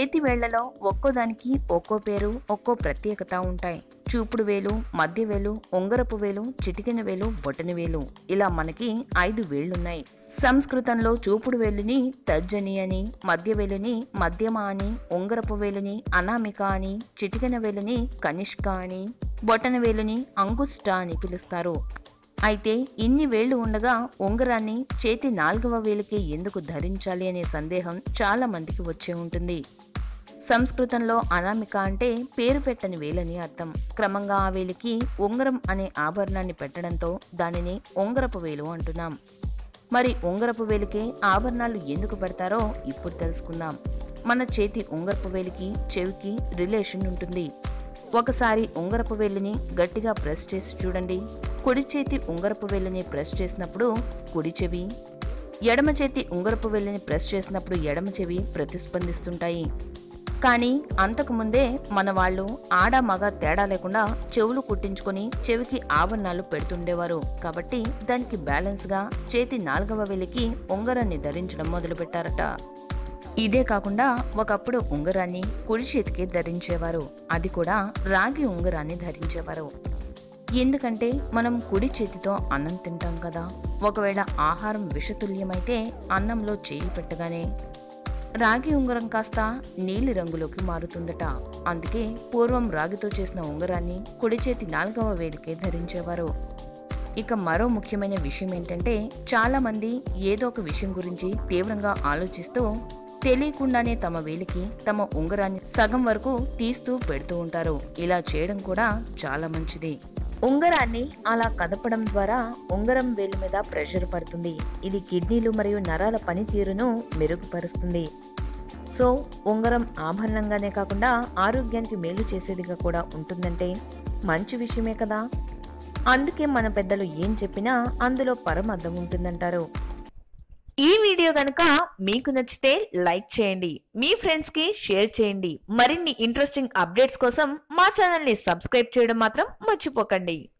చేతి వేళ్లలో ఒక్కోదానికి ఒక్కో పేరు ఒక్కో ప్రత్యేకత ఉంటాయి చూపుడు వేలు మధ్య వేలు ఉంగరపు వేలు చిటికెన వేలు బొటన వేలు ఇలా మనకి ఐదు వేళ్లున్నాయి సంస్కృతంలో చూపుడు వేలుని తర్జని అని మధ్య వేలుని మధ్యమ అని ఉంగరపు వేలుని అనామిక అని చిటికెన వేలుని కనిష్క అని బొటన వేలుని అంగుష్ట అని పిలుస్తారు అయితే ఇన్ని వేళ్లు ఉండగా ఉంగరాన్ని చేతి నాలుగవ వేలికి ఎందుకు ధరించాలి అనే సందేహం చాలా మందికి వచ్చే ఉంటుంది సంస్కృతంలో అనామిక అంటే పేరు పెట్టని వేలని అర్థం క్రమంగా ఆ వేలికి ఉంగరం అనే ఆభరణాన్ని పెట్టడంతో దానిని ఉంగరపు వేలు అంటున్నాం మరి ఉంగరపు వేలికి ఆభరణాలు ఎందుకు పెడతారో ఇప్పుడు తెలుసుకుందాం మన చేతి ఉంగరపు వేలికి చెవికి రిలేషన్ ఉంటుంది ఒకసారి ఉంగరపు వేలిని గట్టిగా ప్రెస్ చేసి చూడండి కుడి చేతి ఉంగరపు వేలిని ప్రెస్ చేసినప్పుడు కుడి చెవి ఎడమ చేతి ఉంగరపు వేలిని ప్రెస్ చేసినప్పుడు ఎడమ చెవి ప్రతిస్పందిస్తుంటాయి కానీ అంతకుముందే మన వాళ్ళు ఆడ మగ తేడా లేకుండా చెవులు కుట్టించుకొని చెవికి ఆభరణాలు పెడుతుండేవారు కాబట్టి దానికి బ్యాలెన్స్గా చేతి నాలుగవ వేలికి ఉంగరాన్ని ధరించడం మొదలుపెట్టారట ఇదే కాకుండా ఒకప్పుడు ఉంగరాన్ని కుడి చేతికి ధరించేవారు అది కూడా రాగి ఉంగరాన్ని ధరించేవారు ఎందుకంటే మనం కుడి చేతితో అన్నం తింటాం కదా ఒకవేళ ఆహారం విషతుల్యమైతే అన్నంలో చేయి పెట్టగానే రాగి ఉంగరం కాస్త నీలి రంగులోకి మారుతుందట అందుకే పూర్వం రాగితో చేసిన ఉంగరాన్ని కుడి చేతి నాలుగవ వేదికే ధరించేవారు ఇక మరో ముఖ్యమైన విషయం ఏంటంటే చాలా మంది ఏదో ఒక విషయం గురించి తీవ్రంగా ఆలోచిస్తూ తెలియకుండానే తమ వేలికి తమ ఉంగరాన్ని సగం వరకు తీస్తూ పెడుతూ ఉంటారు ఇలా చేయడం కూడా చాలా మంచిది ఉంగరాన్ని అలా కదపడం ద్వారా ఉంగరం వేలు మీద ప్రెషర్ పడుతుంది ఇది కిడ్నీలు మరియు నరాల పనితీరును మెరుగుపరుస్తుంది సో ఉంగరం ఆభరణంగానే కాకుండా ఆరోగ్యానికి మేలు చేసేదిగా కూడా ఉంటుందంటే మంచి విషయమే కదా అందుకే మన పెద్దలు ఏం చెప్పినా అందులో పరమార్థం ఉంటుందంటారు ఈ వీడియో కనుక మీకు నచ్చితే లైక్ చేయండి మీ ఫ్రెండ్స్ కి షేర్ చేయండి మరిన్ని ఇంట్రెస్టింగ్ అప్డేట్స్ కోసం మా ఛానల్ ని సబ్స్క్రైబ్ చేయడం మాత్రం మర్చిపోకండి